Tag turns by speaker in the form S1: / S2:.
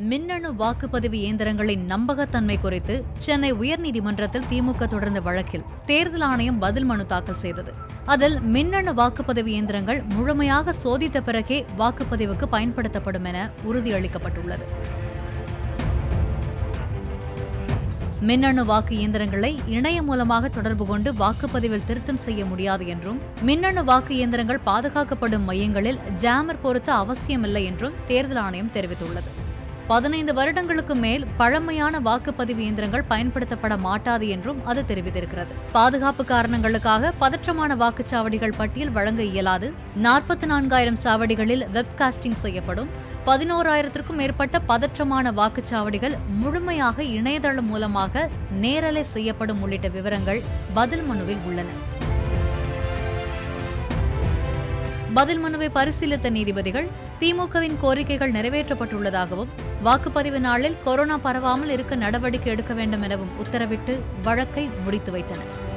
S1: மின்னணு வாக்குப்பதிவு இயந்திரங்களின் நம்பகத்தன்மை குறித்து சென்னை உயர்நீதிமன்றத்தில் திமுக தொடர்ந்த வழக்கில் தேர்தல் ஆணையம் பதில் மனு தாக்கல் செய்தது அதில் மின்னணு வாக்குப்பதிவு இயந்திரங்கள் முழுமையாக சோதித்த பிறகே வாக்குப்பதிவுக்கு பயன்படுத்தப்படும் என உறுதியளிக்கப்பட்டுள்ளது மின்னணு வாக்கு இயந்திரங்களை இணையம் மூலமாக தொடர்பு கொண்டு வாக்குப்பதிவில் திருத்தம் செய்ய முடியாது என்றும் மின்னணு வாக்கு இயந்திரங்கள் பாதுகாக்கப்படும் மையங்களில் ஜாமர் பொருத்த அவசியமில்லை என்றும் தேர்தல் ஆணையம் தெரிவித்துள்ளது பதினைந்து வருடங்களுக்கு மேல் பழமையான வாக்குப்பதிவு இயந்திரங்கள் பயன்படுத்தப்பட மாட்டாது என்றும் அது தெரிவித்திருக்கிறது பாதுகாப்பு காரணங்களுக்காக பதற்றமான வாக்குச்சாவடிகள் பட்டியல் வழங்க இயலாது நாற்பத்தி நான்காயிரம் சாவடிகளில் வெப்காஸ்டிங் செய்யப்படும் பதினோராயிரத்திற்கும் மேற்பட்ட பதற்றமான வாக்குச்சாவடிகள் முழுமையாக இணையதளம் மூலமாக நேரலை செய்யப்படும் உள்ளிட்ட விவரங்கள் பதில் மனுவில் உள்ளன பதில் மனுவை பரிசீலித்த நீதிபதிகள் திமுகவின் கோரிக்கைகள் நிறைவேற்றப்பட்டுள்ளதாகவும் வாக்குப்பதிவு நாளில் கொரோனா பரவாமல் இருக்க நடவடிக்கை எடுக்க வேண்டும் எனவும் உத்தரவிட்டு வழக்கை முடித்து வைத்தனர்